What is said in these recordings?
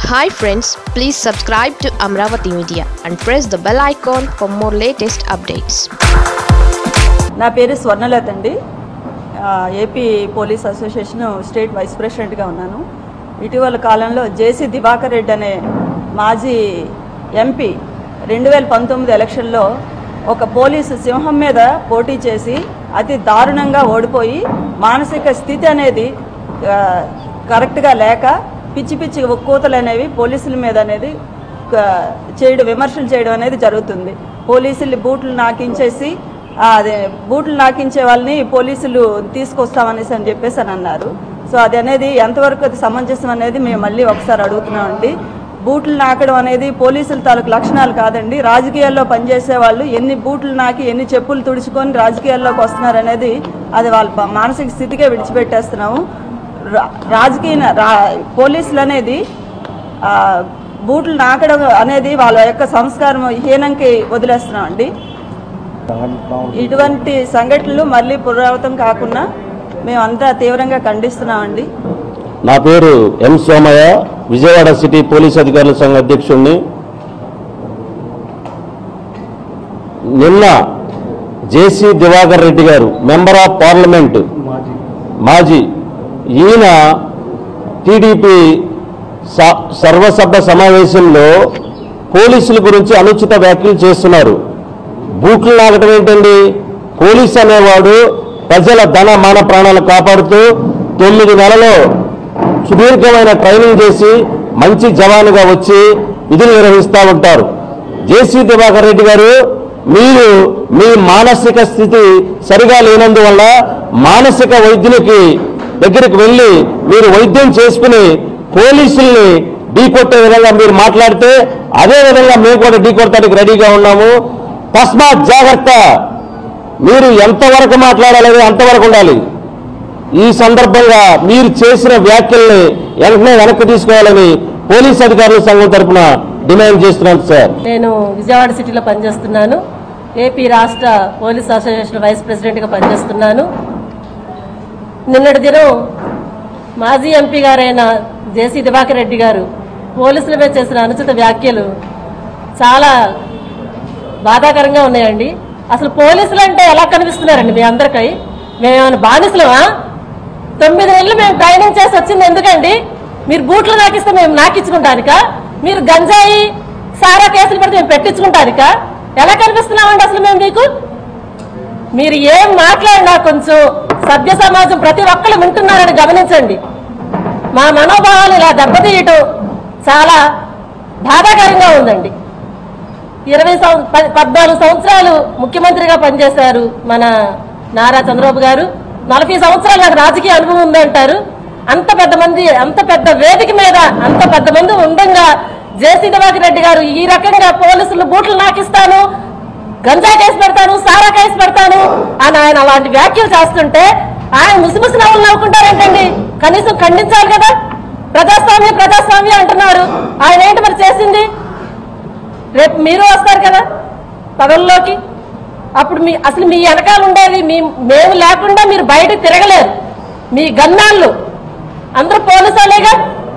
Hi friends please subscribe to Amaravati media and press the bell icon for more latest updates నా పేరు స్వర్ణలత అండి ఆ, AP police association state vice ప్రెసిడెంట్గా ఉన్నాను ఇటీవల కాలంలో జేసీ దివాకర్ రెడ్డి అనే మాజీ ఎంపీ రెండు వేల పంతొమ్మిది ఎలక్షన్లో ఒక పోలీసు సింహం మీద పోటీ చేసి అతి దారుణంగా ఓడిపోయి మానసిక స్థితి అనేది ఆ, కరెక్ట్గా లేక పిచ్చి పిచ్చి కూతలు అనేవి పోలీసుల మీద అనేది ఆ, చేయడం విమర్శలు చేయడం అనేది జరుగుతుంది పోలీసులు బూట్లు నాకించేసి ఆ, అదే బూట్లు నాకించే వాళ్ళని పోలీసులు తీసుకొస్తామనేసి అని చెప్పేసి అని అన్నారు సో అది అనేది ఎంతవరకు అది సమంజసం అనేది మేము మళ్ళీ ఒకసారి అడుగుతున్నామండి బూట్లు నాకడం అనేది పోలీసుల తాలూకు లక్షణాలు కాదండి రాజకీయాల్లో పనిచేసే వాళ్ళు ఎన్ని బూట్లు నాకి ఎన్ని చెప్పులు తుడుచుకొని రాజకీయాల్లోకి వస్తున్నారు అనేది అది వాళ్ళ ప- మానసిక స్థితికే విడిచిపెట్టేస్తున్నాము రా- రాజకీయ రా పోలీసులు అనేది ఆ, బూట్లు నాకడం అనేది వాళ్ళ యొక్క సంస్కారం హీనంకి వదిలేస్తున్నాం అండి ఇటువంటి సంఘటనలు మళ్ళీ పునరావృతం కాకుండా మేమంతా తీవ్రంగా ఖండిస్తున్నామండి నా పేరు M Somaiah Vijayawada city police అధికారుల సంఘ అధ్యక్షుడిని నిన్న జేసీ దివాకర్ రెడ్డి గారు మెంబర్ ఆఫ్ పార్లమెంట్ మాజీ ఈయన టీడీపీ స- సర్వసభ్య సమావేశంలో పోలీసుల గురించి అనుచిత వ్యాఖ్యలు చేస్తున్నారు బూట్లు లాగటం ఏంటండి పోలీస్ అనేవాడు ప్రజల ధన మాన ప్రాణాలు కాపాడుతూ తొమ్మిది నెలలో సుదీర్ఘమైన ట్రైనింగ్ చేసి మంచి జవానుగా వచ్చి విధులు నిర్వహిస్తూ ఉంటారు జేసీ దివాకర్ రెడ్డి గారు మీరు మీ మానసిక స్థితి సరిగా లేనందువల్ల మానసిక వైద్యునికి దగ్గరికి వెళ్ళి మీరు వైద్యం చేసుకుని పోలీసుల్ని ఢీకొట్టే విధంగా మీరు మాట్లాడితే అదే విధంగా మేము కూడా ఢీకొట్టడానికి రెడీగా ఉన్నాము తస్మాత్ జాగ్రత్త మీరు ఎంతవరకు మాట్లాడాలి అంతవరకు ఉండాలి ఈ సందర్భంగా మీరు చేసిన వ్యాఖ్యల్ని వెంటనే వెనక్కి తీసుకోవాలని పోలీస్ అధికారుల సంఘం తరపున డిమాండ్ చేస్తున్నాను సార్ నేను విజయవాడ సిటీలో పనిచేస్తున్నాను ఏపీ రాష్ట్ర పోలీస్ అసోసియేషన్ వైస్ ప్రెసిడెంట్గా పనిచేస్తున్నాను నిన్నటి దినం మాజీ ఎంపీ గారైన జేసీ దివాకర్ రెడ్డి గారు పోలీసుల మీద చేసిన అనుచిత వ్యాఖ్యలు చాలా బాధాకరంగా ఉన్నాయండి అసలు పోలీసులు అంటే ఎలా కనిపిస్తున్నారండి మీ అందరికీ మేమేమైనా బానిసలమా తొమ్మిది నెలలు మేము ట్రైనింగ్ చేసి వచ్చింది ఎందుకండి మీరు బూట్లు నాకిస్తే మేము నాకించుకుంటానిక మీరు గంజాయి సారా కేసులు పెడితే మేము పెట్టించుకుంటానిక ఎలా కనిపిస్తున్నామండి అసలు మేము మీకు మీరు ఏం మాట్లాడినా కొంచెం సభ్య సమాజం ప్రతి ఒక్కరు వింటున్నారని గమనించండి మా మనోభావాలు ఇలా దెబ్బతీయటం చాలా బాధాకరంగా ఉందండి ఇరవై సం- ప- పద్నాలుగు సంవత్సరాలు ముఖ్యమంత్రిగా పనిచేశారు మన నారా చంద్రబాబు గారు నలభై సంవత్సరాలు నాకు రాజకీయ అనుభవం ఉందంటారు అంత పెద్ద మంది అంత పెద్ద వేదిక మీద అంత పెద్ద మంది ఉండంగా జేసీ దివాకర్ రెడ్డి గారు ఈ రకంగా పోలీసులు బూట్లు నాకిస్తాను గంజా కేసు పెడతాను సారా కేసు పెడతాను అని ఆయన అలాంటి వ్యాఖ్యలు చేస్తుంటే ఆయన ముసిముసి నవ్వులు నవ్వుకుంటారేంటండి కనీసం ఖండించాలి కదా ప్రజాస్వామ్యం ప్రజాస్వామ్యం అంటున్నారు ఆయన ఏంటి మరి చేసింది రేపు మీరు వస్తారు కదా పదవుల్లోకి అప్పుడు మీ అసలు మీ వెనకాల ఉండేది మీ మేము లేకుండా మీరు బయట తిరగలేరు మీ గన్నాళ్ళు అందరూ పోలీసు వాళ్ళేగా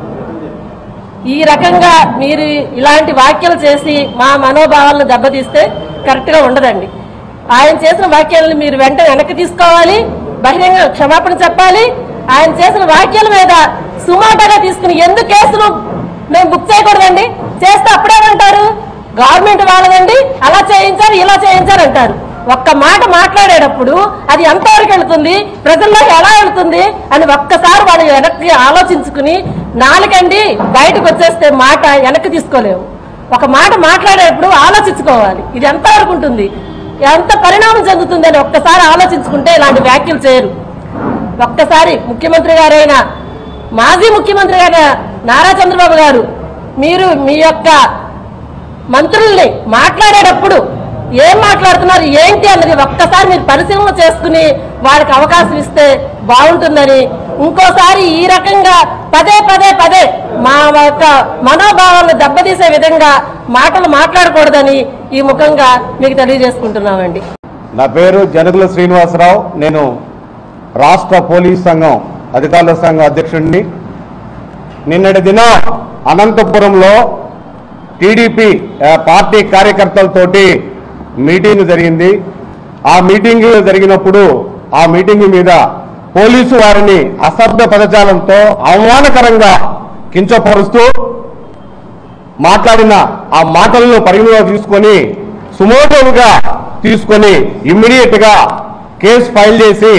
ఈ రకంగా మీరు ఇలాంటి వ్యాఖ్యలు చేసి మా మనోభావాలను దెబ్బతీస్తే కరెక్ట్గా ఉండదండి ఆయన చేసిన వ్యాఖ్యలను మీరు వెంటనే వెనక్కి తీసుకోవాలి బహిరంగ క్షమాపణ చెప్పాలి ఆయన చేసిన వ్యాఖ్యల మీద సుమాటగా తీసుకుని ఎందుకు కేసులు మేము బుక్ చేయకూడదండి చేస్తే అప్పుడేమంటారు గవర్నమెంట్ వాళ్ళదండి అలా చేయించారు ఇలా చేయించారు అంటారు ఒక్క మాట మాట్లాడేటప్పుడు అది ఎంతవరకు వెళుతుంది ప్రజల్లోకి ఎలా వెళుతుంది అని ఒక్కసారి వాళ్ళు వెనక్కి ఆలోచించుకుని నాలుగండి బయటకు వచ్చేస్తే మాట వెనక్కి తీసుకోలేము ఒక మాట మాట్లాడేటప్పుడు ఆలోచించుకోవాలి ఇది ఎంతవరకు ఉంటుంది ఎంత పరిణామం చెందుతుంది అని ఒక్కసారి ఆలోచించుకుంటే ఇలాంటి వ్యాఖ్యలు చేయరు ఒక్కసారి ముఖ్యమంత్రి గారైన మాజీ ముఖ్యమంత్రి గారైన నారా చంద్రబాబు గారు మీరు మీ యొక్క మంత్రుల్ని మాట్లాడేటప్పుడు ఏం మాట్లాడుతున్నారు ఏంటి అన్నది ఒక్కసారి మీరు పరిశీలన చేసుకుని వారికి అవకాశం ఇస్తే బాగుంటుందని ఇంకోసారి ఈ రకంగా పదే పదే పదే మా యొక్క మనోభావాలను దెబ్బతీసే విధంగా మాటలు మాట్లాడకూడదని ఈ ముఖంగా మీకు తెలియజేసుకుంటున్నామండి నా పేరు జనకుల శ్రీనివాసరావు నేను రాష్ట్ర పోలీస్ సంఘం అధికారుల సంఘం అధ్యక్షుడిని నిన్నటి దినం అనంతపురంలో టీడీపీ ఆ, పార్టీ కార్యకర్తలతోటి మీటింగ్ జరిగింది ఆ మీటింగ్ జరిగినప్పుడు ఆ మీటింగ్ మీద పోలీసు వారిని అసభ్య పదజాలంతో అవమానకరంగా కించపరుస్తూ మాట్లాడిన ఆ మాటలను పరిగణలో తీసుకొని సుమోటోలుగా తీసుకొని ఇమ్మీడియట్ గా కేసు ఫైల్ చేసి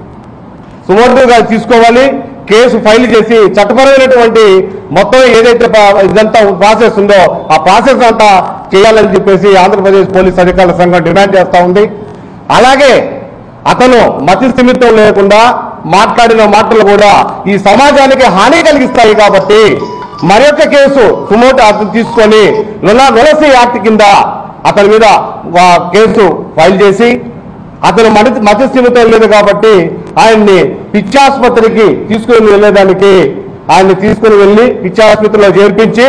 సుమోటోగా తీసుకోవాలి కేసు ఫైల్ చేసి చట్టపరమైనటువంటి మొత్తం ఏదైతే ప- ఇదంతా ప్రాసెస్ ఉందో ఆ ప్రాసెస్ అంతా చేయాలని చెప్పేసి ఆంధ్రప్రదేశ్ పోలీస్ అధికారుల సంఘం డిమాండ్ చేస్తా ఉంది అలాగే అతను మతి స్థిమితం లేకుండా మాట్లాడిన మాటలు కూడా ఈ సమాజానికి హాని కలిగిస్తాయి కాబట్టి మరొక కేసు సుమోటో అతను తీసుకొని లులా వెలసి యాక్ట్ కింద అతని మీద ఆ, కేసు ఫైల్ చేసి అతను మతి మతి స్థిమితం లేదు కాబట్టి ఆయన్ని పిచ్చాసుపత్రికి తీసుకుని వెళ్ళేదానికి ఆయన్ని తీసుకుని వెళ్ళి పిచ్చాసుపత్రిలో చేర్పించి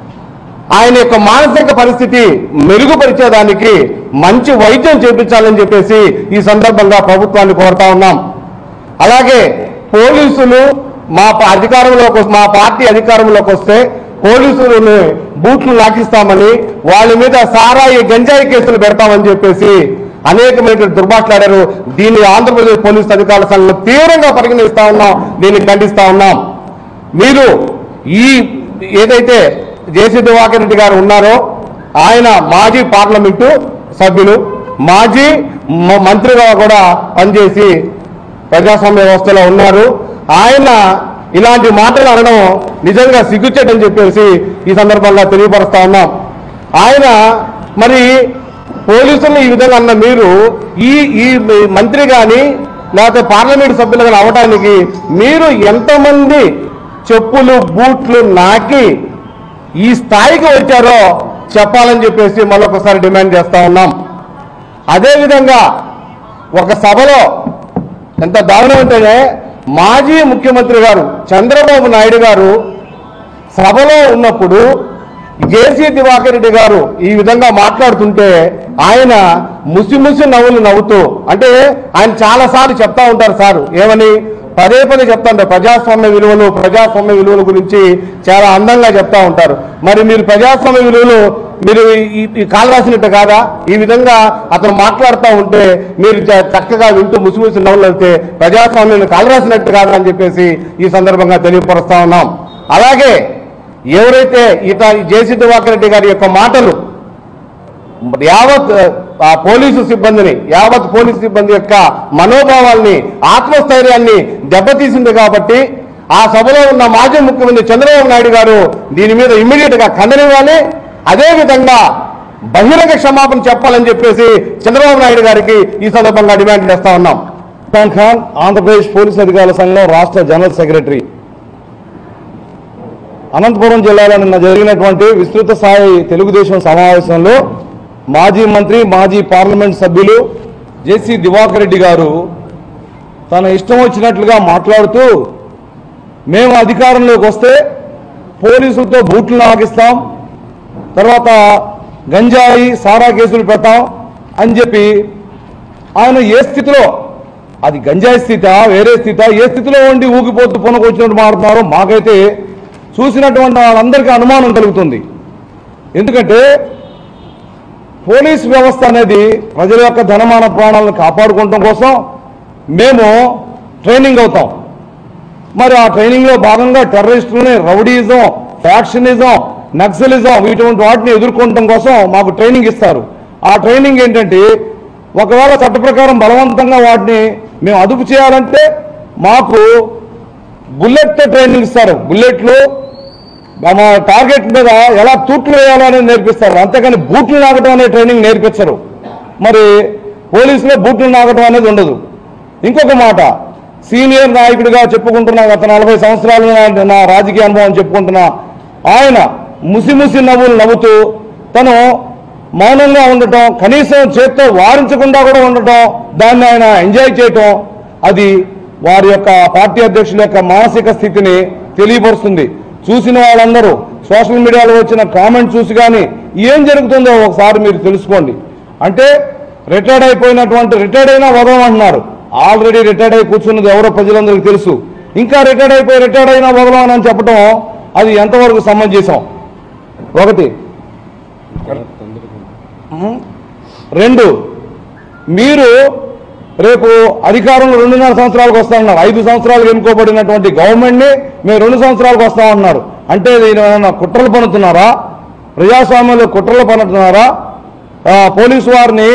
ఆయన యొక్క మానసిక పరిస్థితి మెరుగుపరిచేదానికి మంచి వైద్యం చేపించాలని చెప్పేసి ఈ సందర్భంగా ప్రభుత్వాన్ని కోరుతా ఉన్నాం అలాగే పోలీసులు మా ప- అధికారంలోకి వస్- మా పార్టీ అధికారంలోకి వస్తే పోలీసులను బూట్లు లాగిస్తామని వాళ్ళ మీద సారాయి గంజాయి కేసులు పెడతామని చెప్పేసి అనేకమైన దుర్భాషలాడారు దీన్ని ఆంధ్రప్రదేశ్ పోలీసు అధికారుల సంఘం తీవ్రంగా పరిగణిస్తా ఉన్నాం దీన్ని ఖండిస్తా ఉన్నాం మీరు ఈ ఏదైతే జేసీ దివాకర్ రెడ్డి గారు ఉన్నారో ఆయన మాజీ పార్లమెంటు సభ్యులు మాజీ మ- మంత్రిగా కూడా పనిచేసి ప్రజాస్వామ్య వ్యవస్థలో ఉన్నారు ఆయన ఇలాంటి మాటలు అనడం నిజంగా సిగ్గుచేటని చెప్పేసి ఈ సందర్భంగా తెలియపరుస్తా ఉన్నాం ఆయన మరి పోలీసులు ఈ విధంగా అన్న మీరు ఈ ఈ మంత్రి కానీ లేకపోతే పార్లమెంట్ సభ్యులు కానీ అవడానికి మీరు ఎంతమంది చెప్పులు బూట్లు నాకి ఈ స్థాయికి వచ్చారో చెప్పాలని చెప్పేసి మరొకసారి డిమాండ్ చేస్తా ఉన్నాం అదేవిధంగా ఒక సభలో ఎంత దారుణం అంటేనే మాజీ ముఖ్యమంత్రి గారు చంద్రబాబు నాయుడు గారు సభలో ఉన్నప్పుడు జేసీ దివాకర్ రెడ్డి గారు ఈ విధంగా మాట్లాడుతుంటే ఆయన ముసిముసి నవ్వులు నవ్వుతూ అంటే ఆయన చాలా సార్లు చెప్తా ఉంటారు సార్ ఏమని పదే పదే చెప్తా ఉంటారు ప్రజాస్వామ్య విలువలు ప్రజాస్వామ్య విలువల గురించి చాలా అందంగా చెప్తా ఉంటారు మరి మీరు ప్రజాస్వామ్య విలువలు మీరు ఈ- ఈ కాలు రాసినట్టు కాదా ఈ విధంగా అతను మాట్లాడుతూ ఉంటే మీరు చ- చక్కగా వింటూ ముసిముసి నవ్వులు వెళ్తే ప్రజాస్వామ్యం కాలు రాసినట్టు కాదా అని చెప్పేసి ఈ సందర్భంగా తెలియపరుస్తా ఉన్నాం అలాగే ఎవరైతే ఇత జేసీ దివాకర్ రెడ్డి గారి యొక్క మాటలు యావత్ ఆ పోలీసు సిబ్బందిని యావత్ పోలీసు సిబ్బంది యొక్క మనోభావాల్ని ఆత్మస్థైర్యాన్ని దెబ్బతీసింది కాబట్టి ఆ సభలో ఉన్న మాజీ ముఖ్యమంత్రి చంద్రబాబు నాయుడు గారు దీని మీద ఇమ్మీడియట్ గా ఖండనివ్వాలి అదే విధంగా బహిరంగ క్షమాపణ చెప్పాలని చెప్పేసి చంద్రబాబు నాయుడు గారికి ఈ సందర్భంగా డిమాండ్ చేస్తా ఉన్నాం ఖాన్ ఖాన్ ఆంధ్రప్రదేశ్ పోలీస్ అధికారుల సంఘం రాష్ట్ర జనరల్ సెక్రటరీ అనంతపురం జిల్లాలో నిన్న జరిగినటువంటి విస్తృత స్థాయి తెలుగుదేశం సమావేశంలో మాజీ మంత్రి మాజీ పార్లమెంట్ సభ్యులు జేసీ దివాకర్ రెడ్డి గారు తన ఇష్టం వచ్చినట్లుగా మాట్లాడుతూ మేము అధికారంలోకి వస్తే పోలీసులతో బూట్లు నాగిస్తాం తర్వాత గంజాయి సారా కేసులు పెడతాం అని చెప్పి ఆయన ఏ స్థితిలో అది గంజాయి స్థిత వేరే స్థిత ఏ స్థితిలో ఉండి ఊగిపోతూ పొనకొచ్చినట్టు మాట్లాడుతున్నారో మాకైతే చూసినటువంటి వాళ్ళందరికీ అనుమానం కలుగుతుంది ఎందుకంటే పోలీస్ వ్యవస్థ అనేది ప్రజల యొక్క ధనమాన ప్రాణాలను కాపాడుకోవడం కోసం మేము ట్రైనింగ్ అవుతాం మరి ఆ ట్రైనింగ్లో భాగంగా టెర్రరిస్టులని రౌడీజం ఫ్యాక్షనిజం నక్సలిజం ఇటువంటి వాటిని ఎదుర్కొనడం కోసం మాకు ట్రైనింగ్ ఇస్తారు ఆ ట్రైనింగ్ ఏంటంటే ఒకవేళ చట్ట ప్రకారం బలవంతంగా వాటిని మేము అదుపు చేయాలంటే మాకు బుల్లెట్ ట్రైనింగ్ ఇస్తారు బుల్లెట్లు మా టార్గెట్ మీద ఎలా తూట్లు వేయాలో అనేది నేర్పిస్తారు అంతేకాని బూట్లు నాగటం అనే ట్రైనింగ్ నేర్పించరు మరి పోలీసులో బూట్లు నాగటం అనేది ఉండదు ఇంకొక మాట సీనియర్ నాయకుడిగా చెప్పుకుంటున్నా గత నలభై సంవత్సరాలు నా- నా రాజకీయ అనుభవం చెప్పుకుంటున్నా ఆయన ముసి ముసి నవ్వులు నవ్వుతూ తను మౌనంగా ఉండటం కనీసం చేత్తో వారించకుండా కూడా ఉండటం దాన్ని ఆయన ఎంజాయ్ చేయటం అది వారి యొక్క పార్టీ అధ్యక్షుల యొక్క మానసిక స్థితిని తెలియపరుస్తుంది చూసిన వాళ్ళందరూ సోషల్ మీడియాలో వచ్చిన కామెంట్ చూసి కానీ ఏం జరుగుతుందో ఒకసారి మీరు తెలుసుకోండి అంటే రిటైర్డ్ అయిపోయినటువంటి రిటైర్డ్ అయినా వదలమంటున్నారు ఆల్రెడీ రిటైర్డ్ అయి కూర్చున్నది ఎవరో ప్రజలందరికీ తెలుసు ఇంకా రిటైర్డ్ అయిపోయి రిటైర్డ్ అయినా వదలమని చెప్పడం అది ఎంతవరకు సమంజసం ఒకటి ఉమ్. రెండు మీరు రేపు అధికారంలో రెండున్నర సంవత్సరాలకు వస్తామన్నారు ఐదు సంవత్సరాలు ఎన్నుకోబడినటువంటి గవర్నమెంట్ని మేము రెండు సంవత్సరాలకు వస్తామన్నారు అంటే దీని ఏమైనా కుట్రలు పన్నుతున్నారా ప్రజాస్వామ్యంలో కుట్రలు పన్నుతున్నారా ఆ, పోలీసు వారిని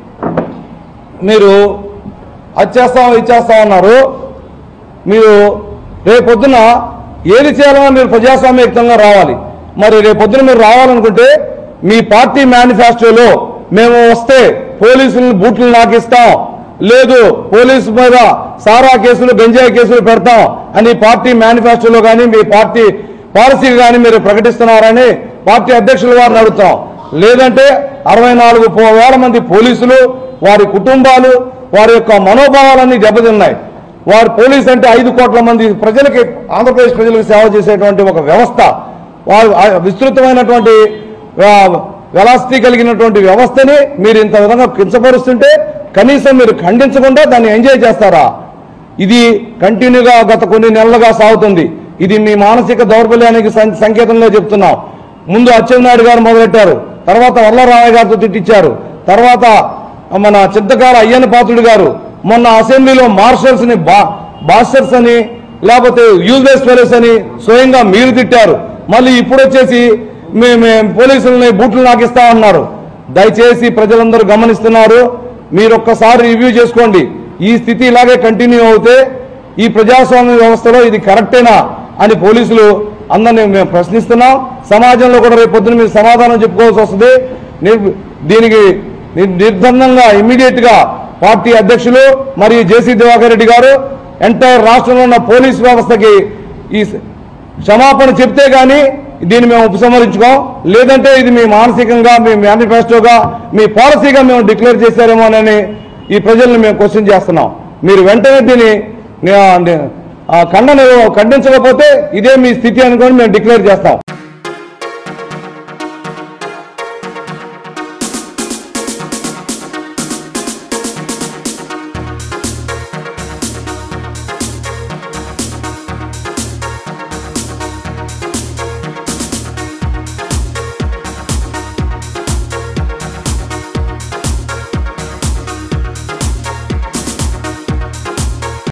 మీరు అది చేస్తాం ఇది చేస్తామన్నారు మీరు రేపొద్దున ఏది చేయాలన్నా మీరు ప్రజాస్వామ్యయుక్తంగా రావాలి మరి రేపొద్దున మీరు రావాలనుకుంటే మీ పార్టీ మేనిఫెస్టోలో మేము వస్తే పోలీసులను బూట్లు నాకిస్తాం లేదు పోలీసు మీద సారా కేసులు గంజాయి కేసులు పెడతాం అని పార్టీ మేనిఫెస్టోలో కానీ మీ పార్టీ పాలసీ కానీ మీరు ప్రకటిస్తున్నారని పార్టీ అధ్యక్షుల వారిని అడుగుతాం లేదంటే అరవై నాలుగు పో- వేల మంది పోలీసులు వారి కుటుంబాలు వారి యొక్క మనోభావాలన్నీ దెబ్బతిన్నాయి వారు పోలీస్ అంటే ఐదు కోట్ల మంది ప్రజలకి ఆంధ్రప్రదేశ్ ప్రజలకు సేవ చేసేటువంటి ఒక వ్యవస్థ వారు ఆ విస్తృతమైనటువంటి వెలాసిటీ కలిగినటువంటి వ్యవస్థని మీరు ఇంత విధంగా కించపరుస్తుంటే కనీసం మీరు ఖండించకుండా దాన్ని ఎంజాయ్ చేస్తారా ఇది కంటిన్యూగా గత కొన్ని నెలలుగా సాగుతుంది ఇది మీ మానసిక దౌర్బల్యానికి సం- సంకేతంగా చెప్తున్నాం ముందు అచ్చెన్నాయుడు గారు మొదలెట్టారు తర్వాత వల్లరామయ్య గారితో తిట్టించారు తర్వాత మన చింతకాల అయ్యన్న పాత్రుడు గారు మొన్న అసెంబ్లీలో మార్షల్స్ ని బా బాస్టర్స్ అని లేకపోతే యూజ్లెస్ ఫెలోస్ అని స్వయంగా మీరు తిట్టారు మళ్ళీ ఇప్పుడు వచ్చేసి మే- మే- పోలీసులని బూట్లు నాకిస్తా ఉన్నారు దయచేసి ప్రజలందరూ గమనిస్తున్నారు మీరు ఒక్కసారి రివ్యూ చేసుకోండి ఈ స్థితి ఇలాగే కంటిన్యూ అవుతే ఈ ప్రజాస్వామ్య వ్యవస్థలో ఇది కరెక్టేనా అని పోలీసులు అందరినీ మేము ప్రశ్నిస్తున్నాం సమాజంలో కూడా రేపు పొద్దున మీరు సమాధానం చెప్పుకోవాల్సి వస్తుంది నిర్- దీనికి నిర్- నిర్బంధంగా ఇమ్మీడియట్ గా పార్టీ అధ్యక్షులు మరియు జేసీ దివాకర్ రెడ్డి గారు ఎంటైర్ రాష్ట్రంలో ఉన్న పోలీస్ వ్యవస్థకి ఈ స- క్షమాపణ చెప్తే గానీ దీన్ని మేము ఉపసంహరించుకోం లేదంటే ఇది మీ మానసికంగా మీ మేనిఫెస్టోగా మీ పాలసీగా మేము డిక్లేర్ చేశారేమోనని ఈ ప్రజల్ని మేము క్వశ్చన్ చేస్తున్నాం మీరు వెంటనే దీన్ని నే- నే- ఆ, ఖండన ఖండించకపోతే ఇదే మీ స్థితి అనుకొని మేము డిక్లేర్ చేస్తాం